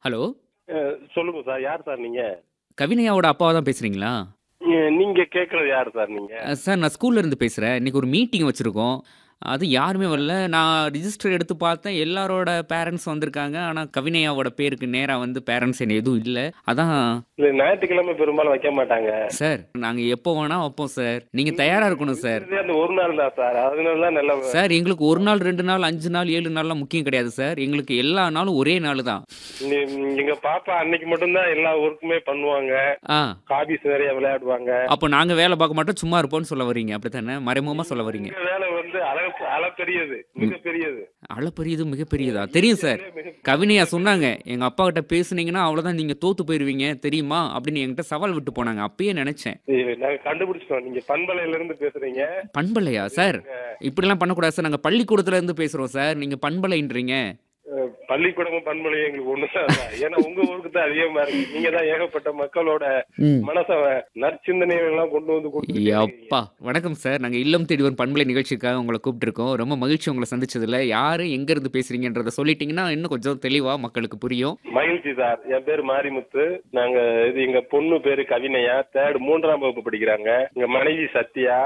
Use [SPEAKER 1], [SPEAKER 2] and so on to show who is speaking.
[SPEAKER 1] Hello
[SPEAKER 2] அஹ், சொல்லுங்க sir யார் sir நீங்க
[SPEAKER 1] கவினயாவோட அப்பாவா தான் பேசுறீங்களா
[SPEAKER 2] அஹ், நீங்க கேட்கறது யார் சார் நீங்க
[SPEAKER 1] அஹ், சார் நான் ஸ்கூல்ல இருந்து பேசுறேன் இன்னைக்கு ஒரு மீட்டிங் வச்சிருக்கோம் அது யாருமே வரல நான் ரிஜிஸ்டர் எடுத்து பார்த்தேன் எல்லாரோட பேரண்ட்ஸ் வந்திருக்காங்க ஆனால் கவினயாவோட பேருக்கு நேராக வந்து பேரண்ட்ஸ் என்ன எதுவும் இல்லை அதான்
[SPEAKER 2] இல்ல ஞாயிற்றுக்கிழமை பெரும்பாலும் வைக்க மாட்டாங்க
[SPEAKER 1] சார் நாங்கள் எப்போ வேணா வைப்போம் சார் நீங்கள் தயாராக இருக்கணும் சார்
[SPEAKER 2] இது அந்த ஒரு நாள் தான் சார் அதனால தான் நல்ல
[SPEAKER 1] சார் எங்களுக்கு ஒரு நாள் ரெண்டு நாள் அஞ்சு நாள் ஏழு நாள்லாம் முக்கியம் கிடையாது சார் எங்களுக்கு எல்லா நாளும் ஒரே நாள் தான்
[SPEAKER 2] நீ- எங்க பாப்பா அன்னைக்கு மட்டும்தான் எல்லா ஒர்க்குமே பண்ணுவாங்க
[SPEAKER 1] ஆ
[SPEAKER 2] ஹாபிஸ் நிறைய விளையாடுவாங்க
[SPEAKER 1] அப்போ நாங்கள் வேலை பார்க்க மாட்டோம் சும்மா இருப்போம்னு சொல்ல வரீங்க அப்படி தானே மறைமுகமாக சொல்ல வரீங்க
[SPEAKER 2] எங்க வேலை வந்து அளவு அளப்பெரியது மிகப்பெரியது
[SPEAKER 1] அளப்பெரியது மிகப்பெரியதா தெரியும் சார் கவினையா சொன்னாங்க எங்க அப்பா கிட்ட பேசுனீங்கன்னா அவ்வளவுதான் நீங்க தோத்து போயிருவீங்க தெரியுமா அப்படின்னு என்கிட்ட சவால் விட்டு போனாங்க அப்பயே நினைச்சேன்
[SPEAKER 2] இது நாங்க கண்டுபிடிச்சிட்டோம் நீங்க பண்பலையில இருந்து பேசுறீங்க
[SPEAKER 1] பண்பலையா சார் இப்படிலாம் பண்ணக்கூடாது சார் நாங்க பள்ளிக்கூடத்துல இருந்து பேசுறோம் சார் நீங்க பண்பலைன்றீங்க
[SPEAKER 2] அஹ், பள்ளிக்கூடமும் பண்பலையும் எங்களுக்கு ஒண்ணுதான் சார். ஏன்னா உங்க ஊருக்கு தான் அதிகமா இருக்கு நீங்க தான் ஏகப்பட்ட மக்களோட
[SPEAKER 1] ம்.
[SPEAKER 2] மனச நற்சிந்தனைகள் எல்லாம் கொண்டு வந்து கொடுத்துட்டு
[SPEAKER 1] அப்பா வணக்கம் சார் நாங்க இல்லம் தேடி வரும் பண்பலை நிகழ்ச்சிக்காக உங்களை கூப்பிட்டுருக்கோம் ரொம்ப மகிழ்ச்சி உங்களை சந்திச்சதுல யாரு எங்க இருந்து பேசுறீங்கன்றத சொல்லிட்டீங்கன்னா இன்னும் கொஞ்சம் தெளிவா மக்களுக்கு புரியும்
[SPEAKER 2] மகிழ்ச்சி சார் என் பேரு மாரிமுத்து நாங்க இது எங்க பொண்ணு பேரு கவினையா தேர்ட் மூன்றாம் வகுப்பு படிக்கிறாங்க எங்க மனைவி சத்யா